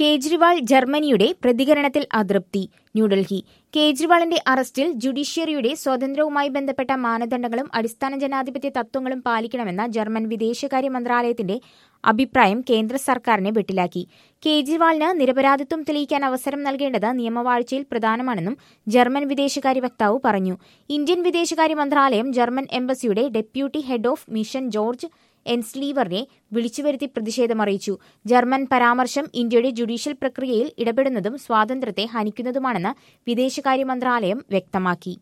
കേജ്രിവാൾ ജർമ്മനിയുടെ പ്രതികരണത്തിൽ അതൃപ്തി ന്യൂഡൽഹി കേജ്രിവാളിന്റെ അറസ്റ്റിൽ ജുഡീഷ്യറിയുടെ സ്വാതന്ത്ര്യവുമായി ബന്ധപ്പെട്ട മാനദണ്ഡങ്ങളും അടിസ്ഥാന ജനാധിപത്യ തത്വങ്ങളും പാലിക്കണമെന്ന ജർമ്മൻ വിദേശകാര്യ മന്ത്രാലയത്തിന്റെ അഭിപ്രായം കേന്ദ്ര സർക്കാരിനെ വെട്ടിലാക്കി കേജ്രിവാളിന് നിരപരാധിത്വം തെളിയിക്കാൻ അവസരം നൽകേണ്ടത് നിയമവാഴ്ചയിൽ പ്രധാനമാണെന്നും ജർമ്മൻ വിദേശകാര്യ വക്താവ് പറഞ്ഞു ഇന്ത്യൻ വിദേശകാര്യ മന്ത്രാലയം ജർമ്മൻ എംബസിയുടെ deputy head of mission George എൻസ്ലീവറിനെ വിളിച്ചുവരുത്തി പ്രതിഷേധമറിയിച്ചു ജർമ്മൻ പരാമർശം ഇന്ത്യയുടെ ജുഡീഷ്യൽ പ്രക്രിയയിൽ ഇടപെടുന്നതും സ്വാതന്ത്ര്യത്തെ ഹനിക്കുന്നതുമാണെന്ന് വിദേശകാര്യ മന്ത്രാലയം വ്യക്തമാക്കി